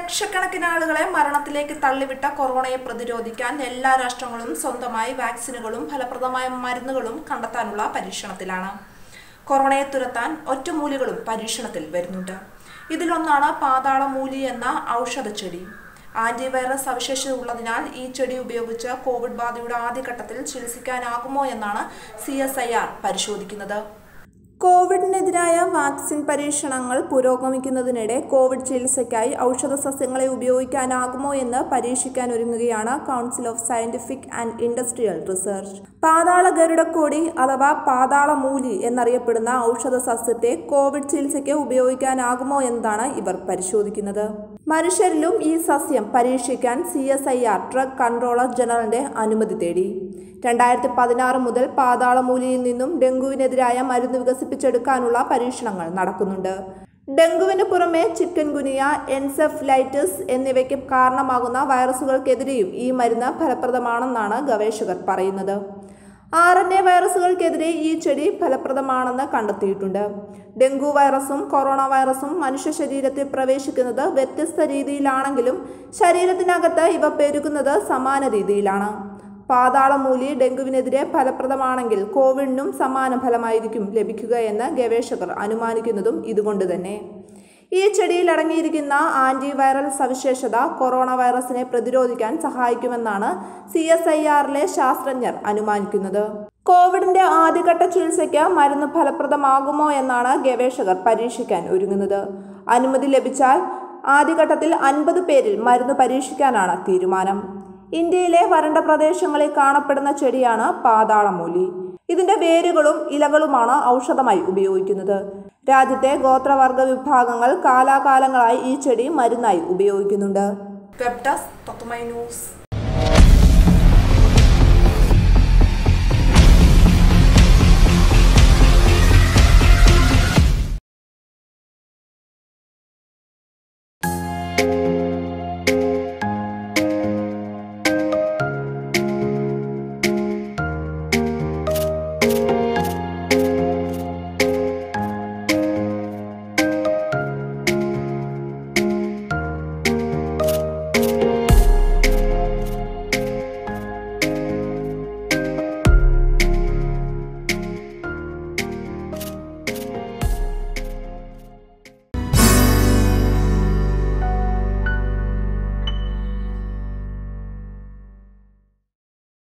ലക്ഷക്കണക്കിന് ആളുകളെ മരണത്തിലേക്ക് തള്ളിവിട്ട കൊറോണയെ പ്രതിരോധിക്കാൻ എല്ലാ രാഷ്ട്രങ്ങളും സ്വന്തമായി വാക്സിനുകളും ഫലപ്രദമായ മരുന്നുകളും കണ്ടെത്താനുള്ള പരീക്ഷണത്തിലാണ് കൊറോണയെ തുരത്താൻ ഒറ്റമൂലികളും പരീക്ഷണത്തിൽ വരുന്നുണ്ട് ഇതിലൊന്നാണ് പാതാളമൂലി എന്ന ഔഷധച്ചെടി ആന്റിവൈറസ് സവിശേഷത ഉള്ളതിനാൽ ഈ ചെടി ഉപയോഗിച്ച് കോവിഡ് ബാധയുടെ ആദ്യഘട്ടത്തിൽ ചികിത്സിക്കാനാകുമോ എന്നാണ് സി പരിശോധിക്കുന്നത് കോവിഡിനെതിരായ വാക്സിൻ പരീക്ഷണങ്ങൾ പുരോഗമിക്കുന്നതിനിടെ കോവിഡ് ചികിത്സയ്ക്കായി ഔഷധ സസ്യങ്ങളെ ഉപയോഗിക്കാനാകുമോ എന്ന് പരീക്ഷിക്കാൻ ഒരുങ്ങുകയാണ് council of scientific and industrial research പാതാള ഗരുഡക്കോടി അഥവാ പാതാള മൂലി എന്നറിയപ്പെടുന്ന ഔഷധ സസ്യത്തെ കോവിഡ് ചികിത്സയ്ക്ക് ഉപയോഗിക്കാനാകുമോ എന്നതാണ് ഇവർ പരിശോധിക്കുന്നത് മനുഷ്യരിലും ഈ സസ്യം പരീക്ഷിക്കാൻ C S I R drug controller ജനറലിന്റെ അനുമതി തേടി രണ്ടായിരത്തി പതിനാറ് മുതൽ പാതാളമൂലിയിൽ നിന്നും ഡെങ്കുവിനെതിരായ മരുന്ന് വികസിപ്പിച്ചെടുക്കാനുള്ള പരീക്ഷണങ്ങൾ നടക്കുന്നുണ്ട് ഡെങ്കുവിന് പുറമെ ചിക്കൻ ഗുനിയ എൻസെഫ്ലൈറ്റിസ് എന്നിവയ്ക്ക് കാരണമാകുന്ന വൈറസുകൾക്കെതിരെയും ഈ മരുന്ന് ഫലപ്രദമാണെന്നാണ് ഗവേഷകർ പറയുന്നത് ആർ എൻ എ വൈറസുകൾക്കെതിരെ ഈ ചെടി ഫലപ്രദമാണെന്ന് കണ്ടെത്തിയിട്ടുണ്ട് ഡെങ്കു വൈറസും കൊറോണ വൈറസും മനുഷ്യ ശരീരത്തിൽ പ്രവേശിക്കുന്നത് വ്യത്യസ്ത രീതിയിലാണെങ്കിലും ശരീരത്തിനകത്ത് ഇവ പെരുകുന്നത് സമാന രീതിയിലാണ് പാതാളമൂലി ഡെങ്കുവിനെതിരെ ഫലപ്രദമാണെങ്കിൽ കോവിഡിനും സമാന ഫലമായിരിക്കും ലഭിക്കുക എന്ന് ഗവേഷകർ അനുമാനിക്കുന്നതും ഇതുകൊണ്ട് തന്നെ ഈ ചെടിയിൽ അടങ്ങിയിരിക്കുന്ന ആന്റിവൈറൽ സവിശേഷത കൊറോണ വൈറസിനെ പ്രതിരോധിക്കാൻ സഹായിക്കുമെന്നാണ് സി എസ് ഐ ആറിലെ ശാസ്ത്രജ്ഞർ അനുമാനിക്കുന്നത് കോവിഡിന്റെ ആദ്യഘട്ട ചികിത്സയ്ക്ക് മരുന്ന് ഫലപ്രദമാകുമോ എന്നാണ് ഗവേഷകർ പരീക്ഷിക്കാൻ ഒരുങ്ങുന്നത് അനുമതി ലഭിച്ചാൽ ആദ്യഘട്ടത്തിൽ അൻപത് പേരിൽ മരുന്ന് പരീക്ഷിക്കാനാണ് തീരുമാനം ഇന്ത്യയിലെ വരണ്ട പ്രദേശങ്ങളിൽ കാണപ്പെടുന്ന ചെടിയാണ് പാതാളമൂലി ഇതിന്റെ വേരുകളും ഇലകളുമാണ് ഔഷധമായി ഉപയോഗിക്കുന്നത് രാജ്യത്തെ ഗോത്രവർഗ വിഭാഗങ്ങൾ കാലാകാലങ്ങളായി ഈ ചെടി മരുന്നായി ഉപയോഗിക്കുന്നുണ്ട് വെബ് ഡെസ്ക് തത്വമൈ ന്യൂസ്